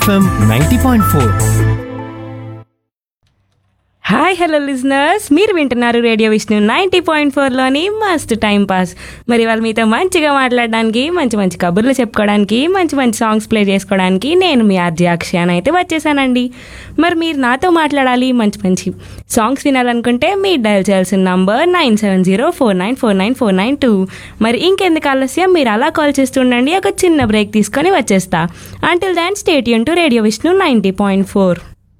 FM ninety point four hi hello listeners మీరు వింటున్నారు radio Vishnu ninety point ఫోర్లోని must time pass మరి వాళ్ళు మీతో మంచిగా మాట్లాడడానికి మంచి మంచి కబుర్లు చెప్పుకోవడానికి మంచి మంచి సాంగ్స్ ప్లే చేసుకోవడానికి నేను మీ ఆర్జీ అక్షయాన్ అయితే వచ్చేసానండి మరి మీరు నాతో మాట్లాడాలి మంచి మంచి సాంగ్స్ వినాలనుకుంటే మీరు డయల్ చేయాల్సిన number nine seven zero four nine four nine four nine two మరి ఇంకెందుకు ఆలస్యం మీరు అలా కాల్ చేస్తుండండి ఒక చిన్న బ్రేక్ తీసుకొని వచ్చేస్తా అంటిల్ దాన్ స్టేట్ యూన్ to radio Vishnu ninety point four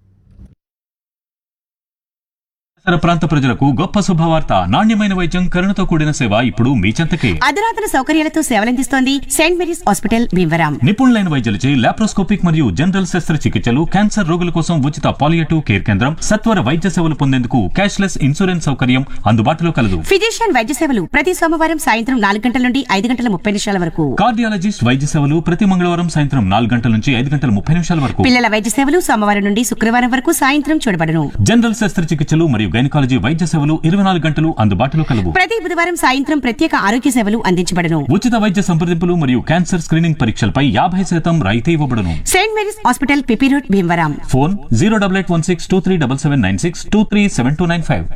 ఇతర ప్రాంత ప్రజలకు గొప్ప శుభవార్త నాణ్యమైన వైద్యం కరుణతో కూడిన సేవ ఇప్పుడు మీ చెంతకే అధునాతన సౌకర్యాలతో సేవలందిస్తోంది సెయింట్ మేరీస్ హాస్పిటల్ భీమవరం నిపుణులైన వైద్యులచే లాప్రోస్కోపిక్ మరియు జనరల్ శస్త్రచికిత్సలు క్యాన్సర్ రోగుల కోసం ఉచిత పాలియేటివ్ కేర్ కేంద్రం సత్వర వైద్య సేవలు పొందేందుకు క్యాష్లెస్ ఇన్సూరెన్స్ సౌకర్యం అందుబాటులో కలదు ఫిజిషియన్ వైద్య సేవలు ప్రతి సోమవారం సాయంత్రం నాలుగు గంటల నుండి ఐదు గంటల ముప్పై నిమిషాల వరకు కార్డియాలజిస్ట్ వైద్య సేవలు ప్రతి మంగళవారం సాయంత్రం నాలుగు గంటల నుంచి ఐదు గంటల ముప్పై నిమిషాల వరకు పిల్లల వైద్య సేవలు సోమవారం నుండి శుక్రవారం వరకు సాయంత్రం చూడబడును జనరల్ శస్త్రచికిత్సలు మరియు గైనకాలజీ వైద్య సేవలు ఇరవై నాలుగు గంటలు అందుబాటులో కలవు ప్రతి బుధవారం సాయంత్రం ప్రత్యేక ఆరోగ్య సేవలు అందించబడును ఉచిత వైద్య సంప్రదింపులు మరియు క్యాన్సర్ స్క్రీనింగ్ పరీక్షలపై యాభై శాతం రాయితీ ఇవ్వబడును saint Mary's hospital PP road Bhimavaram phone zero double eight one six two three double seven nine six two three seven two nine five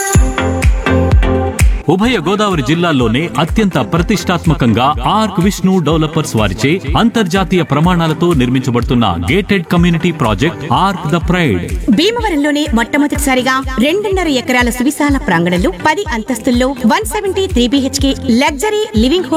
ఉభయ గోదావరి జిల్లాల్లోనే అత్యంత ప్రతిష్టాత్మకంగా ఆర్క్ విష్ణు డెవలపర్స్ వారిచే అంతర్జాతీయ ప్రమాణాలతో నిర్మించబడుతున్న gated community project Arc the pride భీమవరంలోనే మొట్టమొదటిసారిగా రెండున్నర ఎకరాల సువిశాల ప్రాంగణంలో పది అంతస్తుల్లో one seventy three BHK luxury living